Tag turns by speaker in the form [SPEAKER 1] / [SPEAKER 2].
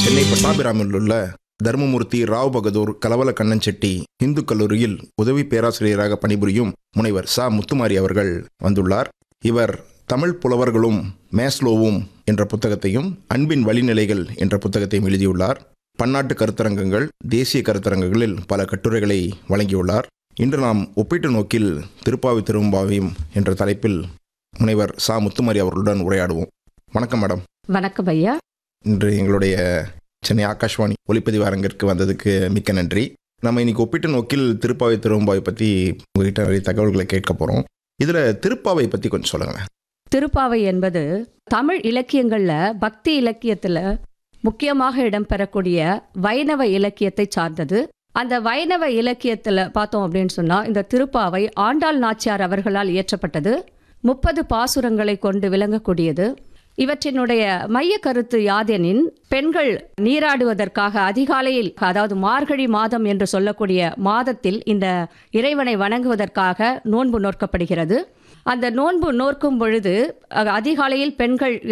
[SPEAKER 1] சென்னை பட்டாபிராமில் உள்ள தர்மமூர்த்தி ராவ் பகதூர் கலவல கண்ணன் செட்டி இந்து கல்லூரியில் உதவி பேராசிரியராக பணிபுரியும் முனைவர் ச முத்துமாரி அவர்கள் வந்துள்ளார் இவர் தமிழ் புலவர்களும் மேஸ்லோவும் என்ற புத்தகத்தையும் அன்பின் வழிநிலைகள் என்ற புத்தகத்தையும் எழுதியுள்ளார் பன்னாட்டு கருத்தரங்கங்கள் தேசிய கருத்தரங்குகளில் பல கட்டுரைகளை வழங்கியுள்ளார் இன்று நாம் ஒப்பீட்டு நோக்கில் திருப்பாவி திரும்பாவியும் என்ற தலைப்பில் முனைவர் சா முத்துமாரி அவர்களுடன் உரையாடுவோம் வணக்கம் மேடம்
[SPEAKER 2] வணக்கம் ஐயா
[SPEAKER 1] இன்று எங்களுடைய சென்னை ஆகாஷ்வாணி ஒளிப்பதிவு அரங்கிற்கு வந்ததுக்கு மிக்க நன்றி நம்ம இன்னைக்கு ஒப்பீட்டு நோக்கில் திருப்பாவை திருவம்பாவை பற்றி உங்ககிட்ட நிறைய தகவல்களை கேட்க போகிறோம் இதில் திருப்பாவை பற்றி கொஞ்சம் சொல்லுங்களேன்
[SPEAKER 2] திருப்பாவை என்பது தமிழ் இலக்கியங்கள்ல பக்தி இலக்கியத்துல முக்கியமாக இடம்பெறக்கூடிய வைணவ இலக்கியத்தை சார்ந்தது அந்த வைணவ இலக்கியத்துல பார்த்தோம் அப்படின்னு சொன்னா இந்த திருப்பாவை ஆண்டாள் நாச்சியார் அவர்களால் இயற்றப்பட்டது முப்பது பாசுரங்களை கொண்டு விளங்கக்கூடியது இவற்றினுடைய மைய கருத்து யாதெனின் பெண்கள் நீராடுவதற்காக அதிகாலையில் அதாவது மார்கழி மாதம் என்று சொல்லக்கூடிய மாதத்தில் இந்த இறைவனை வணங்குவதற்காக நோன்பு நோற்கப்படுகிறது அந்த நோன்பு நோற்கும் பொழுது அஹ், அதிகாலையில் பெண்கள்